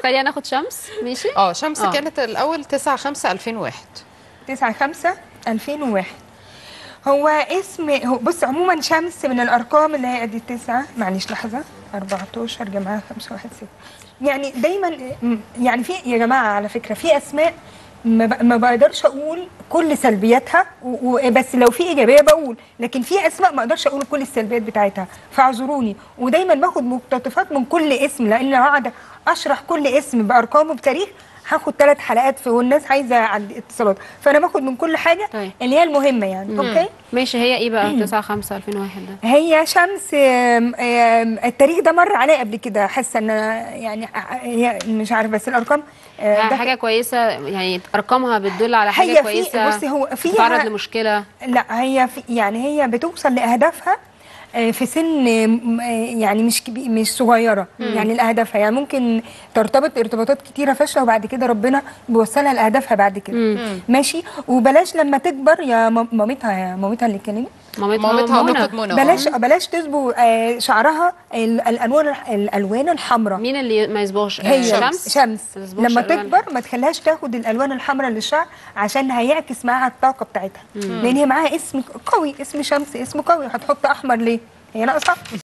خلينا ناخد شمس ماشي اه شمس آه. كانت الاول 9 5 2001 9 5 2001 هو اسم هو بص عموما شمس من الارقام اللي هي ادي 9 معلش لحظه 14 جماعه 5 1 6 يعني دايما م- يعني في يا جماعه على فكره في اسماء ما, ب- ما بقدرش اقول كل سلبياتها و- و- بس لو في ايجابيه بقول لكن في اسماء ما اقدرش اقول كل السلبيات بتاعتها فاعذروني ودايما باخد مقتطفات من كل اسم لان هقعد اشرح كل اسم بارقامه بتاريخ هاخد ثلاث حلقات في والناس عايزه عند اتصالات فانا باخد من كل حاجه طيب. اللي هي المهمه يعني اوكي ماشي هي ايه بقى 9 5 2001 ده هي شمس آم، آم، التاريخ ده مر عليا قبل كده حاسه ان أنا يعني ع- هي مش عارف بس الارقام آه، ده حاجه كويسه يعني ارقامها بتدل على حاجه هي في- كويسه بصي هو فيها- بتتعرض لمشكله لا هي في يعني هي بتوصل لاهدافها آه، في سن آم، آه، يعني مش كبير مش صغيره يعني لاهدافها يعني ممكن ترتبط ارتباطات كتيره فاشله وبعد كده ربنا بيوصلها لاهدافها بعد كده ماشي وبلاش لما تكبر يا مام- مامتها يا مامتها اللي كلمت مامتها مامتها منى. نقطة منى بلاش بلاش تسبوا آه، شعرها ال- الالوان الالوان الحمراء مين اللي ما يصبغش هي شمس شمس ما تصبغش لما ألوان. تكبر ما تخليهاش تاخد الالوان الحمراء للشعر عشان هيعكس معاها الطاقه بتاعتها لان هي معاها اسم قوي اسم شمس اسم قوي هتحط احمر ليه هي ناقصه